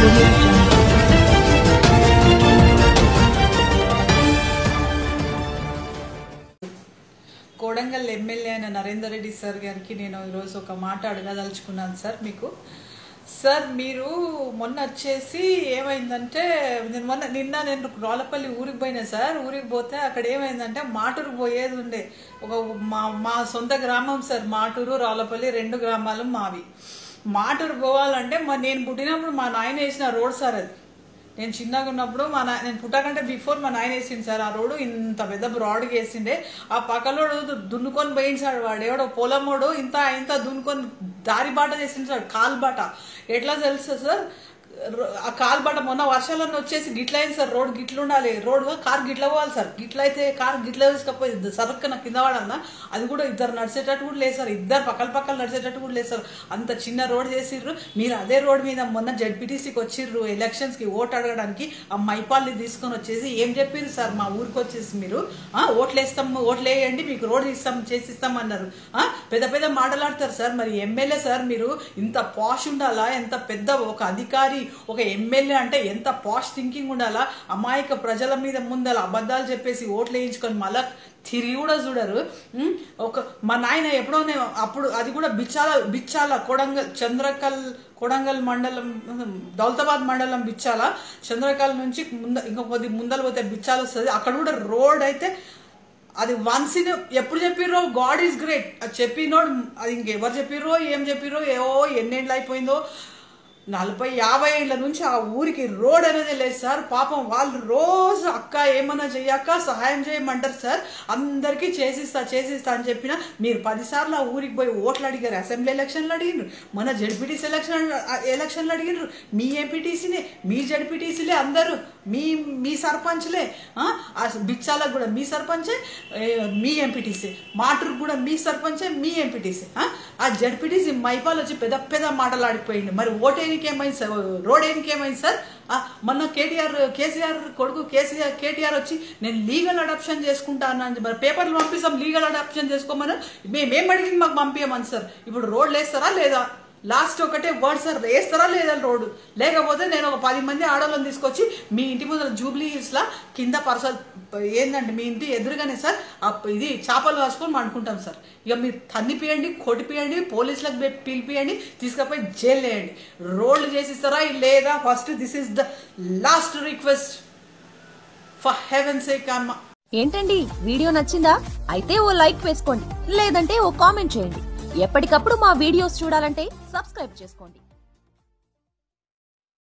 audio jungle. Kodangal MLA అయిన Narender Reddy sir గారికి నేను ఈరోజు ఒక మాట అడగదలుచుకున్నాను సార్ మీకు సార్ మీరు మొన్న వచ్చేసి ఏమైందంటే నేను మొన్న నిన్న నేను రాలపల్లి ఊరికి పోయినా సార్ ఊరికి పోతే అక్కడ ఏమైందంటే మాటూరు పోయేది ఉండే ఒక మా మా సొంత గ్రామం సార్ మాటూరు రాలపల్లి రెండు గ్రామాలు మావి మాటూరు పోవాలంటే మా నేను పుట్టినప్పుడు మా నాయన వేసిన రోడ్ సార్ అది నేను చిన్నగా ఉన్నప్పుడు మా నాయ నేను పుట్టకంటే బిఫోర్ మా నాయన వేసింది సార్ ఆ రోడ్డు ఇంత పెద్ద బ్రాడ్గా వేసిండే ఆ పక్కలోడు దు- దున్నుకొని పోయింది సార్ వాడు ఎవడో పొలమోడు ఇంత ఇంత దున్నుకొని దారి బాట చేసింది సార్ కాలు బాట ఎట్లా తెలుసు సార్ రో- ఆ కాలు బాట మొన్న వర్షాలన్నీ వచ్చేసి గిట్ల అయింది సార్ రోడ్ గిట్ల ఉండాలి రోడ్ కార్ గిట్ల పోవాలి సార్ గిట్ల అయితే కార్ గిట్ల తీసుకపోయి సరుక్కున కింద పడాలన్నా అది కూడా ఇద్దరు నడిచేటట్టు కూడా లేదు సార్ ఇద్దరు పక్కల పక్కల నడిచేటట్టు కూడా లేదు సార్ అంత చిన్న రోడ్ చేసిర్రు మీరు అదే రోడ్ మీద మొన్న జడ్పీటీసీకి వచ్చిర్రు ఎలక్షన్స్ కి ఓట్ అడగడానికి ఆ మైపాల్ని తీసుకొని వచ్చేసి ఏం చెప్పారు సార్ మా ఊరికి వచ్చేసి మీరు ఆ, ఓట్లు వేస్తాం ఓట్లు వేయండి మీకు రోడ్ ఇస్తాం చేసిస్తాం అన్నారు ఆ, పెద్ద పెద్ద మాటలాడతారు సార్ మరి ఎమ్మెల్యే సార్ మీరు ఇంత పాష్ ఉండాలా ఎంత పెద్ద ఒక అధికారి ఒక ఎమ్మెల్యే అంటే ఎంత పాష్ థింకింగ్ ఉండాలా అమాయక ప్రజల మీద ముందల అబద్ధాలు చెప్పేసి ఓట్లు వేయించుకొని మళ్ళా తిరిగి కూడా చూడరు ఉం? ఒక మా నాయన ఎప్పుడో నే- అప్పుడు అది కూడా బిచ్చాల బిచ్చాల కొడంగల్ చంద్రకల్ కొడంగల్ మండలం దౌలతాబాద్ మండలం బిచ్చాల చంద్రకల్ నుంచి ముంద ఇంకా కొద్ది ముందర పోతే బిచ్చాల వస్తుంది అక్కడ కూడా రోడ్ అయితే అది వన్స్ ఇన్ ఎప్పుడు చెప్పిర్రో గాడ్ ఈజ్ గ్రేట్ అది చెప్పినోడు అది ఇంకెవరు చెప్పిర్రో ఏం చెప్పిర్రో ఏవో ఎన్నేళ్ళు అయిపోయిందో నలభై యాభై ఏళ్ళ నుంచి ఆ ఊరికి రోడ్ అనేది లేదు సార్ పాపం వాళ్ళు రోజు అక్క ఏమన్నా చెయ్యక్క సహాయం చేయమంటారు సార్ అందరికీ చేసిస్తా చేసిస్తా అని చెప్పిన మీరు పదిసార్లు ఆ ఊరికి పోయి ఓట్లు అడిగారు అసెంబ్లీ ఎలక్షన్లు అడిగినారు మన జడ్పీటీసీ ఎలక్షన్ ఎలక్షన్లు అడిగినారు మీ ఎంపీటీసీనే మీ జడ్పీటీసీలే అందరూ మీ మీ సర్పంచ్లే ఆ, ఆ బిచ్చాలకు కూడా మీ సర్పంచే ఏ, మీ ఎంపీటీసీ మాటూరు కూడా మీ సర్పంచే మీ ఎంపీటీసీ ఆ జడ్పీటీసీ మైపాల్ వచ్చి పెద్ద పెద్ద మాటలాడిపోయింది మరి ఓటేనికి ఏమైంది సార్ రోడ్ ఏనికి ఏమైంది సార్ ఆ, మొన్న కేటీఆర్ కేసీఆర్ కొడుకు కేసీఆర్ కేటీఆర్ వచ్చి నేను లీగల్ అడాప్షన్ చేసుకుంటాను అని మరి పేపర్లు పంపిస్తాం లీగల్ అడాప్షన్ చేసుకోమని మేమేం అడిగింది మాకు పంపించమని సార్ ఇప్పుడు రోడ్లు వేస్తారా లేదా లాస్ట్ ఒకటే వర్డ్ సార్ వేస్తారా లేదా రోడ్డు లేకపోతే నేను ఒక పది మంది ఆడవాళ్ళని తీసుకొచ్చి మీ ఇంటి ముందర జూబ్లీ హిల్స్లా కింద పర్సల్ ఏందండి మీ ఇంటి ఎదురుగానే సార్ ఆ ఇది చేపలు కాసుకొని అనుకుంటాం సార్ ఇక మీరు తన్నిపియండి కొట్టిపియండి పోలీసులకు పె- పిలిపియండి తీసుకుపోయి జైలు వేయండి రోడ్లు చేసిస్తారా లేదా first this is the last request for heaven sake అమ్మ ఏంటండి వీడియో నచ్చిందా అయితే ఓ లైక్ వేసుకోండి లేదంటే ఓ కామెంట్ చేయండి ఎప్పటికప్పుడు మా వీడియోస్ చూడాలంటే సబ్స్క్రైబ్ చేసుకోండి